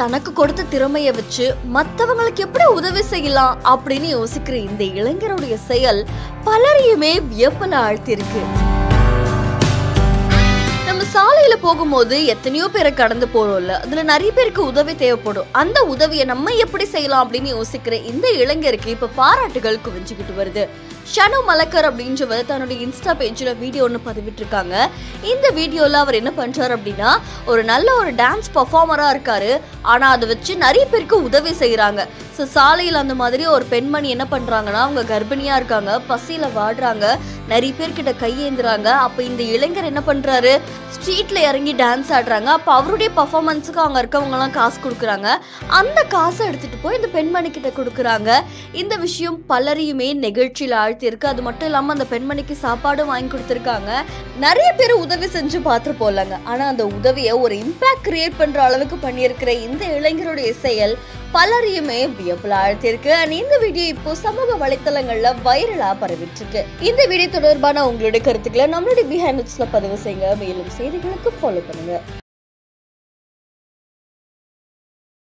தனக்கு கொடுத்த திறமைய வச்சு மத்தவங்களுக்கு எப்படி உதவி செய்யலாம் அப்படின்னு யோசிக்கிற இந்த இளைஞருடைய செயல் பலரையுமே வியப்பல ஆழ்த்திருக்கு நம்ம சாலையில போகும்போது எத்தனையோ பேரை கடந்து போறோம்ல அதுல நிறைய பேருக்கு உதவி தேவைப்படும் அந்த உதவியை நம்ம எப்படி செய்யலாம் அப்படின்னு யோசிக்கிற இந்த இளைஞருக்கு இப்ப பாராட்டுகள் குவிஞ்சுக்கிட்டு வருது ஷனு மலக்கர் அப்படின்றவர் தன்னுடைய இன்ஸ்டா பேஜ்ல வீடியோ ஒன்று பதிவிட்டிருக்காங்க இந்த வீடியோல அவர் என்ன பண்றாரு அப்படின்னா ஒரு நல்ல ஒரு டான்ஸ் பர்ஃபார்மரா இருக்காரு ஆனா அதை வச்சு நிறைய பேருக்கு உதவி செய்யறாங்க ஸோ சாலையில் அந்த மாதிரி ஒரு பெண்மணி என்ன பண்றாங்கன்னா அவங்க கர்ப்பிணியா இருக்காங்க பசியில வாடுறாங்க நிறைய பேர்கிட்ட கையேந்துறாங்க அப்போ இந்த இளைஞர் என்ன பண்றாரு ஸ்ட்ரீட்ல இறங்கி டான்ஸ் ஆடுறாங்க அப்போ அவருடைய பர்ஃபார்மன்ஸுக்கு அங்க இருக்கவங்க எல்லாம் காசு கொடுக்குறாங்க அந்த காசை எடுத்துட்டு போய் இந்த பெண்மணி கிட்ட கொடுக்குறாங்க இந்த விஷயம் பலரையுமே நெகிழ்ச்சியில் ஆழ்த்தியிருக்கு அது மட்டும் இல்லாம அந்த பெண்மணிக்கு சாப்பாடும் வாங்கி கொடுத்துருக்காங்க நிறைய பேர் உதவி செஞ்சு பார்த்துட்டு போலாங்க ஆனா அந்த உதவியை ஒரு இம்பாக்ட் கிரியேட் பண்ற அளவுக்கு பண்ணியிருக்கிற இந்த இளைஞருடைய செயல் பலரையுமே வியப்புல ஆழ்த்தியிருக்கு அண்ட் இந்த வீடியோ இப்போ சமூக வலைத்தளங்கள்ல வைரலா பரவிட்டு இருக்கு இந்த வீடியோ தொடர்பான உங்களுடைய கருத்துக்களை நம்மளுடைய பிஹைண்ட் பதிவு செய்யுங்க மேலும் செய்திகளுக்கு ஃபாலோ பண்ணுங்க